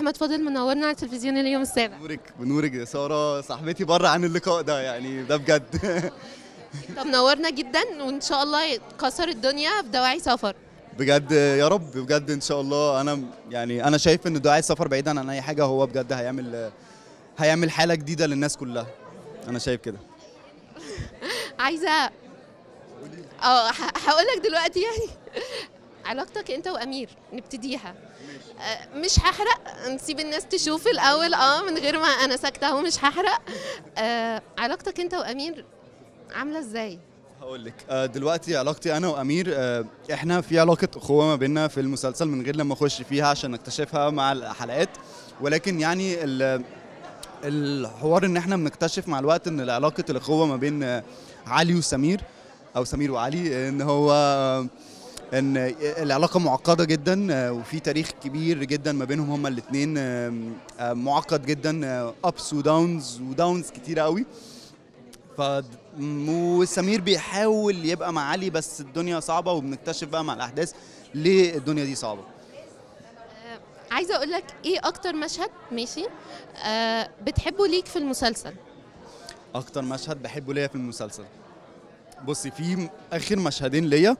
احمد فاضل منورنا على التلفزيون اليوم السابع بنورك بنورك يا ساره صاحبتي بره عن اللقاء ده يعني ده بجد طب نورنا جدا وان شاء الله يكسر الدنيا بدواعي سفر بجد يا رب بجد ان شاء الله انا يعني انا شايف ان دعاء السفر بعيدا عن اي حاجه هو بجد هيعمل هيعمل حاله جديده للناس كلها انا شايف كده عايزه اه هقول لك دلوقتي يعني علاقتك انت وامير نبتديها آه، مش هحرق نسيب الناس تشوف الاول اه من غير ما انا ساكته اهو مش هحرق آه، علاقتك انت وامير عامله ازاي هقول لك آه، دلوقتي علاقتي انا وامير آه، احنا في علاقه اخوه ما بيننا في المسلسل من غير لما اخش فيها عشان نكتشفها مع الحلقات ولكن يعني ال- الحوار ان احنا بنكتشف مع الوقت ان علاقه الاخوه ما بين آه، علي وسمير او سمير وعلي ان هو آه، ان العلاقه معقده جدا آه، وفي تاريخ كبير جدا ما بينهم هما الاثنين معقد جدا ابس وداونز وداونز كتيره قوي ف وسمير بيحاول يبقى مع علي بس الدنيا صعبه وبنكتشف بقى مع الاحداث ليه الدنيا دي صعبه عايزه اقول لك ايه اكتر مشهد ماشي آه بتحبه ليك في المسلسل اكتر مشهد بحبه ليا في المسلسل بصي في اخر مشهدين ليا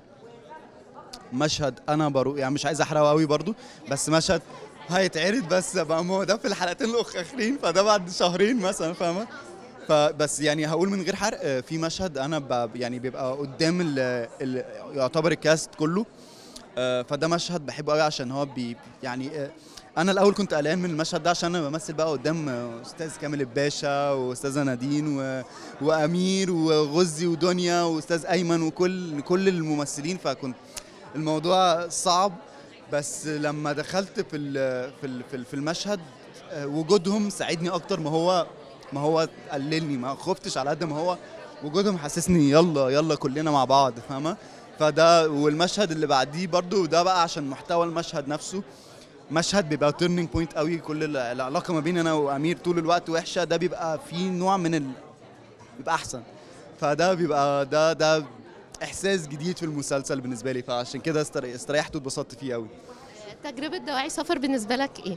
مشهد انا برو يعني مش عايز احرقه قوي برضو بس مشهد هيتعرض بس بقى ما هو ده في الحلقتين الاخرين فده بعد شهرين مثلا فاهمه فبس يعني هقول من غير حرق آه، في مشهد انا ب- يعني بيبقى قدام ال ال يعتبر الكاست كله آه، فده مشهد بحبه قوي عشان هو بي يعني آه، انا الاول كنت قلقان من المشهد ده عشان انا بمثل بقى قدام آه، استاذ كامل الباشا واستاذه نادين و... وامير وغزي ودنيا واستاذ ايمن وكل كل الممثلين فكنت الموضوع صعب بس لما دخلت في ال- في ال- في ال- في المشهد آه، وجودهم ساعدني اكتر ما هو ما هو قللني ما خفتش على قد ما هو وجودهم حسسني يلا يلا كلنا مع بعض فاهمه فده والمشهد اللي بعديه برضو ده بقى عشان محتوى المشهد نفسه مشهد بيبقى تيرنينج بوينت قوي كل ال- العلاقه ما بين انا وامير طول الوقت وحشه ده بيبقى فيه نوع من ال... بيبقى احسن فده بيبقى ده ده احساس جديد في المسلسل بالنسبه لي فعشان كده استر- استريحت واتبسطت فيه قوي تجربه دواعي سفر بالنسبه لك ايه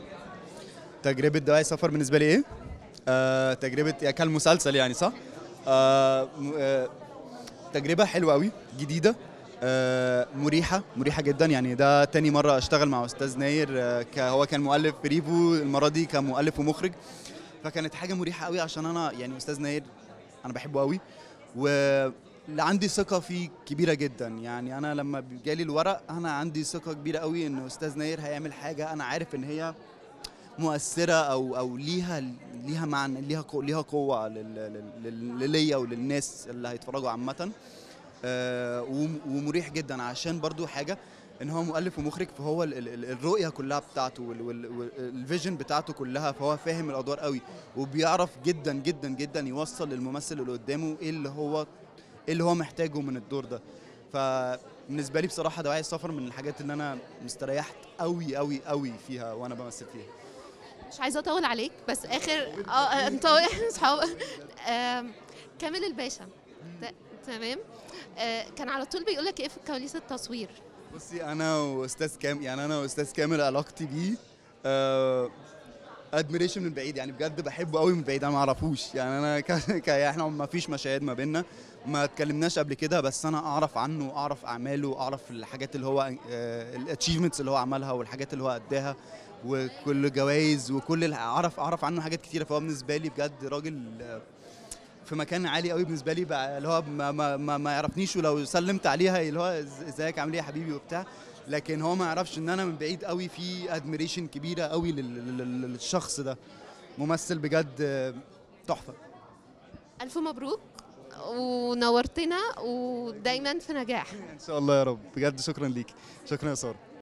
تجربه دواعي سفر بالنسبه لي ايه آه تجربه يعني كالمسلسل يعني صح آه م- آه تجربه حلوه قوي جديده آه مريحه مريحه جدا يعني ده تاني مره اشتغل مع استاذ ناير آه ك- هو كان مؤلف في ريفو المره دي كمؤلف ومخرج فكانت حاجه مريحه قوي عشان انا يعني استاذ ناير انا بحبه قوي و عندي ثقة فيه كبيرة جدا يعني أنا لما جالي الورق أنا عندي ثقة كبيرة قوي إن أستاذ ناير هيعمل حاجة أنا عارف إن هي مؤثرة أو أو ليها ليها معنى ليها قو ليها قوة لل- لل- لل- ليا وللناس اللي هيتفرجوا عامة آه، وم- ومريح جدا عشان برضو حاجة ان هو مؤلف ومخرج فهو ال- ال- ال- الرؤيه كلها بتاعته والفيجن بتاعته كلها فهو فاهم الادوار قوي وبيعرف جدا جدا جدا يوصل للممثل اللي قدامه ايه اللي هو ايه اللي هو محتاجه من الدور ده فبالنسبه لي بصراحه دواعي السفر من الحاجات اللي انا مستريحت قوي قوي قوي فيها وانا بمثل فيها مش عايزه اطول عليك بس اخر اه نطول اصحاب آم، كامل الباشا ت- تمام آه، كان على طول بيقول لك ايه في كواليس التصوير بصي انا واستاذ كام يعني انا واستاذ كامل علاقتي بيه ادميريشن من بعيد يعني بجد بحبه قوي من بعيد انا ما اعرفوش يعني انا ك... ك... احنا ما فيش مشاهد ما بيننا ما اتكلمناش قبل كده بس انا اعرف عنه اعرف اعماله اعرف الحاجات اللي هو الاتشيفمنتس اللي هو عملها والحاجات اللي هو اداها وكل جوائز وكل الح- اعرف اعرف عنه حاجات كتيره فهو بالنسبه لي بجد راجل آه، في مكان عالي قوي بالنسبه لي بقى اللي هو ما, ما, ما, ما يعرفنيش ولو سلمت عليها اللي هو إز- ازيك عامل ايه يا حبيبي وبتاع لكن هو ما يعرفش ان انا من بعيد قوي في ادميريشن كبيره قوي لل- لل- للشخص ده ممثل بجد آه، تحفه الف مبروك ونورتنا ودايما في نجاح ان شاء الله يا رب بجد شكرا ليك شكرا يا ساره